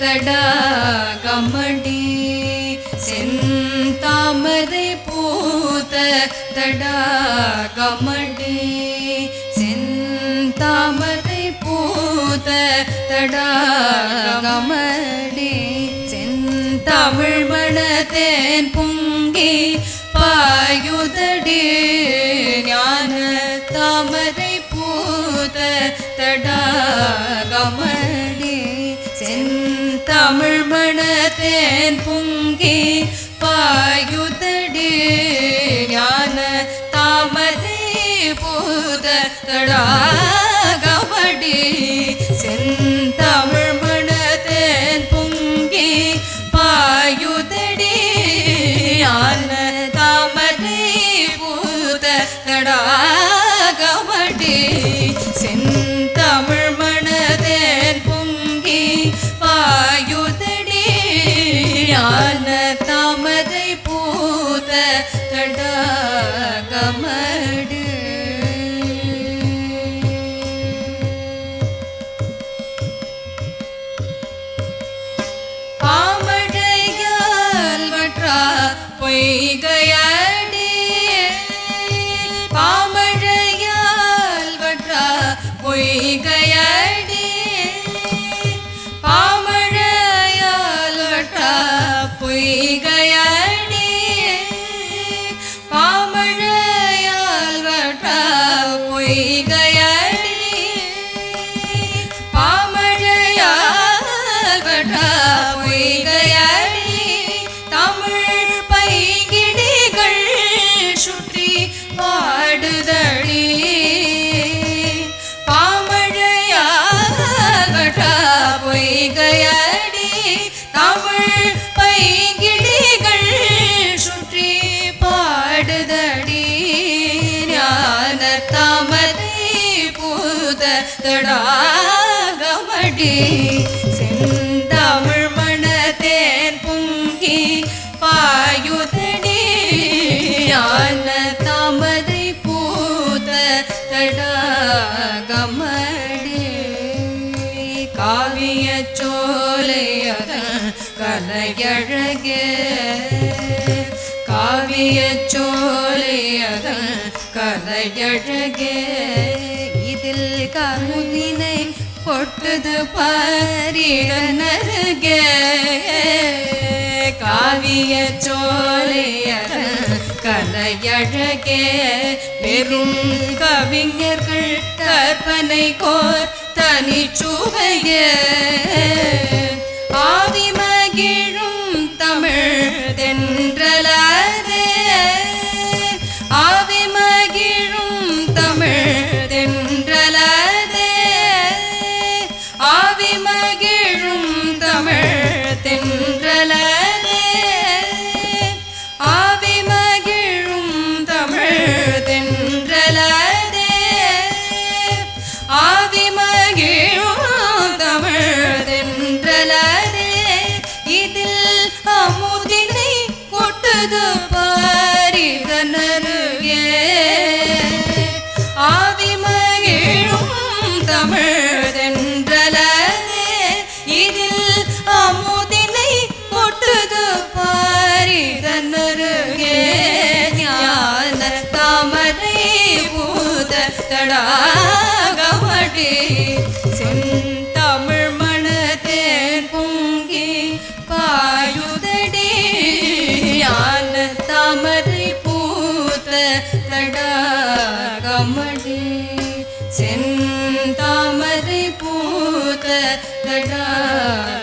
தடாகமடி செந்தாமரை பூத்த தடாகமடி செந்தாமரை பூத்த தடாகமடி செந்தமிழ் மணத்தேன் பொங்கி பாயுதடி ஞான தாமரை பூத்த தடாகமடி செந்தமிழ் மணத்தேன் பொங்கி பாயுதடி ஞான தாமரை பூத தடாகமடி செந்தமிழ் மணத்தேன் பொங்கி பாயுதடி ஞான தாமரை பூத தடாகமடி செந்தமிழ் மணதேன் பொங்கி பாயுதடி ஞான தாமரை பூத தடாகமடு பாமழையால் வற்றா பொய்கையடி பாமழையால் வற்றா பொய்கையடி பாமழையால் வற்றா பொய்கையடி பாமழையால் வற்றா பொய்கையடி பாமழையால் வற்றா பொய்கையடி தமிழ் பைங்கிடிகள் சுற்றி பாடுதடி பாமழையால் வற்றா பொய்கையடி தமிழ் பைங்கிடிகள் சுற்றி பாடுதடி ஞான தாமரை பூத தடாகமடி செந்தமிழ் மணத்தேன் பொங்கி பாயுதடி ஞான தாமரை பூத தடாகமடி காவிய சோலையதன் கலையழகே காவிய சோலையதன் கலையழகே இதில் கருவினை கொட்டது பாரிடனருகே காவிய சோலையதன் கலையழகே பெரும் கவிஞர்கள் கற்பனை கோர் தனிச்சுவையே ஆவி மகிழும் தமிழ் தென்றலாதே ஆவி மகிழும் தமிழ் தென்றலாதே ஆவி மகிழும் தமிழ் தென்றலாதே ஆவி மகிழும் தமிழ் தென்றலாதே ஆவி மகிழும் தமிழ் தென்றலாதே இதில் அமுதினை கொட்டுது பாரிதனருகே ஆவி மகிழும் தமிழ் தென்றலாதே இதில் அமுதினை கொட்டுது பாரிதனருகே ஞான தாமரை பூத தடாகமடி செந்தமிழ் மணத்தேன் பொங்கி பாயுதடி ஞான தாமரை பூத்த தடாகமடி செந்தாமரை பூத்த தடாக